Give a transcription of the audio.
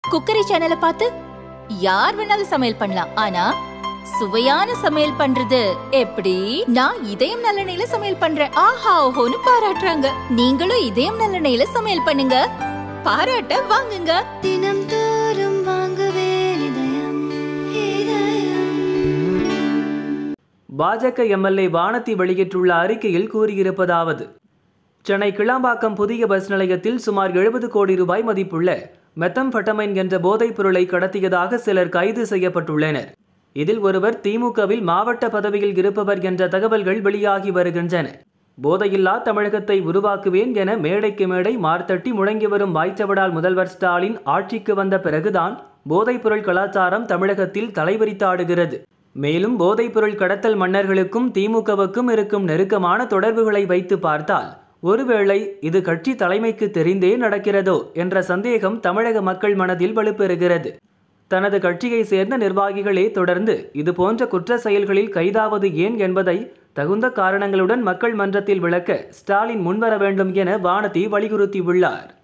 cookery சேனலை பார்த்து யார் வேணாலும் சமையல் பண்ணலாம் ஆனா சுவையான சமையல் பண்றது எப்படி நான் இதயம் நல்லெண்ணெயில சமையல் பண்றேன் ஆஹா ஓஹோன்னு பாராட்டுறாங்க நீங்களும் இதயம் நல்லெண்ணெயில சமையல் பண்ணுங்க பாராட்ட வாங்குங்க தினம் தோறும் வாங்குவே இதயம் இதயம் பாஜக எம்எல்ஏ வானதி வெளியிட்டுள்ள அறிக்கையில் கூறியிருப்பதாவது சென்னை கிளாம்பாக்கம் புதிய பஸ் நிலையத்தில் சுமார் எழுபது கோடி ரூபாய் மதிப்புள்ள மெத்தம்பட்டமைன் என்ற போதைப் பொருளை கடத்தியதாக சிலர் கைது செய்யப்பட்டுள்ளனர் இதில் ஒருவர் திமுகவில் மாவட்ட பதவியில் இருப்பவர் என்ற தகவல்கள் வெளியாகி வருகின்றன போதையில்லா தமிழகத்தை உருவாக்குவேன் என மேடைக்கு மேடை மார்த்தட்டி முழங்கி வரும் வாய்ச்சவடால் முதல்வர் ஸ்டாலின் ஆட்சிக்கு வந்த பிறகுதான் போதைப்பொருள் கலாச்சாரம் தமிழகத்தில் தலைவிரித்தாடுகிறது மேலும் போதைப்பொருள் கடத்தல் மன்னர்களுக்கும் திமுகவுக்கும் இருக்கும் நெருக்கமான தொடர்புகளை வைத்து பார்த்தால் ஒருவேளை இது கட்சி தலைமைக்கு தெரிந்தே நடக்கிறதோ என்ற சந்தேகம் தமிழக மக்கள் மனதில் வலுப்பெறுகிறது தனது கட்சியை சேர்ந்த நிர்வாகிகளே தொடர்ந்து இது போன்ற குற்ற செயல்களில் கைதாவது ஏன் என்பதை தகுந்த காரணங்களுடன் மக்கள் மன்றத்தில் விளக்க ஸ்டாலின் முன்வர வேண்டும் என வானதி வலியுறுத்தியுள்ளார்